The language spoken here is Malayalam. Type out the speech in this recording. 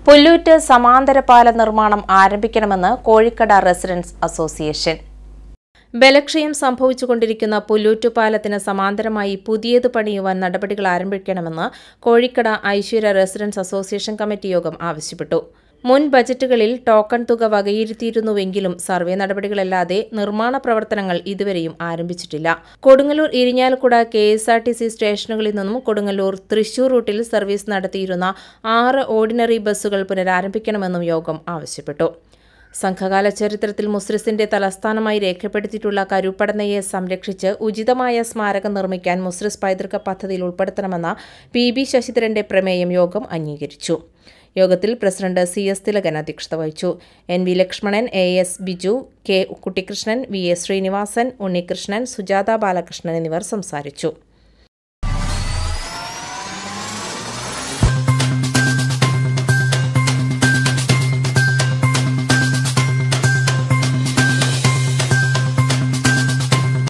പുല്ലൂറ്റ് സമാന്തര പാല നിർമ്മാണം ആരംഭിക്കണമെന്ന് കോഴിക്കട റെസിഡൻസ് അസോസിയേഷൻ ബലക്ഷയം സംഭവിച്ചുകൊണ്ടിരിക്കുന്ന പുല്ലൂറ്റു പാലത്തിന് സമാന്തരമായി പുതിയത് പണിയുവാൻ നടപടികൾ ആരംഭിക്കണമെന്ന് Kozhikkada Aishwarya residents association committee യോഗം ആവശ്യപ്പെട്ടു മുൻ ബജറ്റുകളിൽ ടോക്കൺ തുക വകയിരുത്തിയിരുന്നുവെങ്കിലും സർവേ നടപടികളല്ലാതെ നിർമ്മാണ പ്രവർത്തനങ്ങൾ ഇതുവരെയും ആരംഭിച്ചിട്ടില്ല Kodungallur Irinjalakuda K S R T C സ്റ്റേഷനുകളിൽ നിന്നും കൊടുങ്ങല്ലൂർ തൃശൂർ റൂട്ടിൽ സർവീസ് നടത്തിയിരുന്ന ആറ് ഓർഡിനറി ബസ്സുകൾ പുനരാരംഭിക്കണമെന്നും യോഗം ആവശ്യപ്പെട്ടു സംഘകാല ചരിത്രത്തിൽ മുസ്രിസിന്റെ തലസ്ഥാനമായി രേഖപ്പെടുത്തിയിട്ടുള്ള കരുപ്പടനയെ സംരക്ഷിച്ച് ഉചിതമായ സ്മാരകം നിർമ്മിക്കാൻ മുസ്രിസ് പൈതൃക പദ്ധതിയിൽ ഉൾപ്പെടുത്തണമെന്ന പി ബി ശശിധരന്റെ പ്രമേയം യോഗം അംഗീകരിച്ചു യോഗത്തിൽ പ്രസിഡന്റ് സി എസ് തിലകൻ അധ്യക്ഷത വഹിച്ചു N V Lakshmanan A S Biju K Kuttikrishnan V S Srinivasan Unnikrishnan Sujatha Balakrishnan എന്നിവർ സംസാരിച്ചു